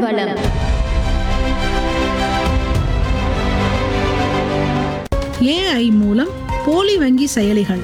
வளம் ஏஐ மூலம் போலி வங்கி செயலிகள்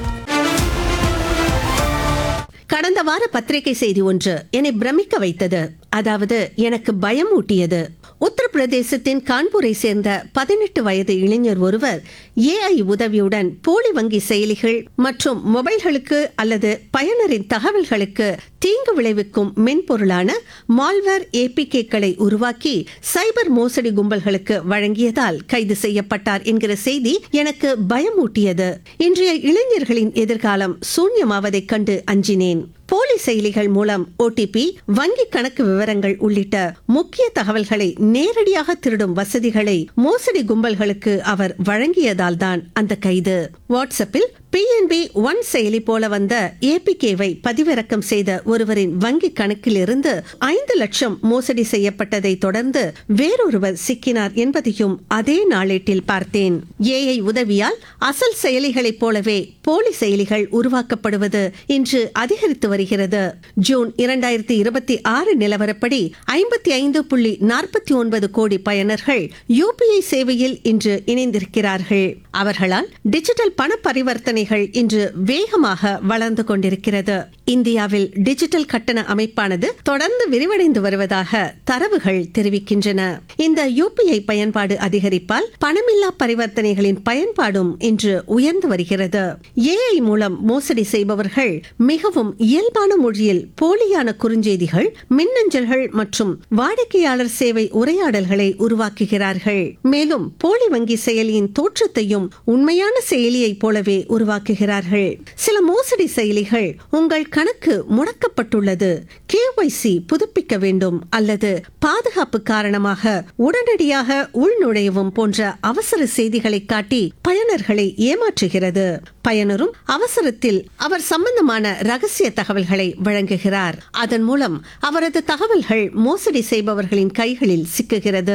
கடந்த வார பத்திரிகை செய்தி ஒன்று என்னை பிரமிக்க வைத்தது அதாவது எனக்கு பயம் ஊட்டியது உத்தரப்பிரதேசத்தின் கான்பூரை சேர்ந்த பதினெட்டு வயது இளைஞர் ஒருவர் ஏஐ உதவியுடன் போலி வங்கி செயலிகள் மற்றும் மொபைல்களுக்கு அல்லது பயனரின் தகவல்களுக்கு தீங்கு விளைவிக்கும் மென்பொருளான மால்வேர் ஏபிகேக்களை உருவாக்கி சைபர் மோசடி கும்பல்களுக்கு வழங்கியதால் கைது செய்யப்பட்டார் என்கிற செய்தி எனக்கு பயமூட்டியது இன்றைய இளைஞர்களின் எதிர்காலம் சூன்யமாவதைக் கண்டு அஞ்சினேன் போலி செயலிகள் மூலம் ஓடிபி வங்கி கணக்கு விவரங்கள் உள்ளிட்ட முக்கிய தகவல்களை நேரடியாக திருடும் வசதிகளை மோசடி கும்பல்களுக்கு அவர் வழங்கியதால் தான் அந்த கைது வாட்ஸ்அப்பில் பிஎன்பி ஒன் செயலி போல வந்த ஏபிகேவை பதிவிறக்கம் செய்த ஒருவரின் வங்கி கணக்கிலிருந்து ஐந்து லட்சம் மோசடி செய்யப்பட்டதை தொடர்ந்து வேறொருவர் சிக்கினார் என்பதையும் அதே நாளேட்டில் பார்த்தேன் ஏஐ உதவியால் அசல் செயலிகளைப் போலவே போலி செயலிகள் உருவாக்கப்படுவது இன்று அதிகரித்து வருகிறது ஜூன் இரண்டாயிரத்தி இருபத்தி ஆறு நிலவரப்படி ஐம்பத்தி ஐந்து புள்ளி நாற்பத்தி ஒன்பது கோடி பயனர்கள் யூபிஐ சேவையில் இன்று இணைந்திருக்கிறார்கள் அவர்களால் டிஜிட்டல் பண பரிவர்த்தனைகள் இன்று வேகமாக வளர்ந்து கொண்டிருக்கிறது இந்தியாவில் டிஜிட்டல் கட்டண அமைப்பானது தொடர்ந்து விரிவடைந்து வருவதாக தரவுகள் தெரிவிக்கின்றன இந்த யூபிஐ பயன்பாடு அதிகரிப்பால் பணமில்லா பரிவர்த்தனைகளின் பயன்பாடும் இன்று உயர்ந்து வருகிறது ஏஐ மூலம் மோசடி செய்பவர்கள் மிகவும் இயல்பான மொழியில் போலியான குறுஞ்செய்திகள் மின்னஞ்சல்கள் மற்றும் வாடிக்கையாளர் சேவை உரையாடல்களை உருவாக்குகிறார்கள் மேலும் போலி வங்கி செயலியின் தோற்றத்தையும் உண்மையான செயலியைப் போலவே உருவாக்குகிறார்கள் சில மோசடி செயலிகள் உங்கள் கணக்கு முடக்கப்பட்டுள்ளது கேஒய்சி புதுப்பிக்க வேண்டும் அல்லது பாதுகாப்பு காரணமாக உடனடியாக உள்நுழையவும் போன்ற அவசர செய்திகளை காட்டி பயனர்களை ஏமாற்றுகிறது பயனரும் அவசரத்தில் அவர் சம்பந்தமான ரகசிய தகவல்களை வழங்குகிறார் அதன் மூலம் அவரது தகவல்கள் மோசடி செய்பவர்களின் கைகளில் சிக்குகிறது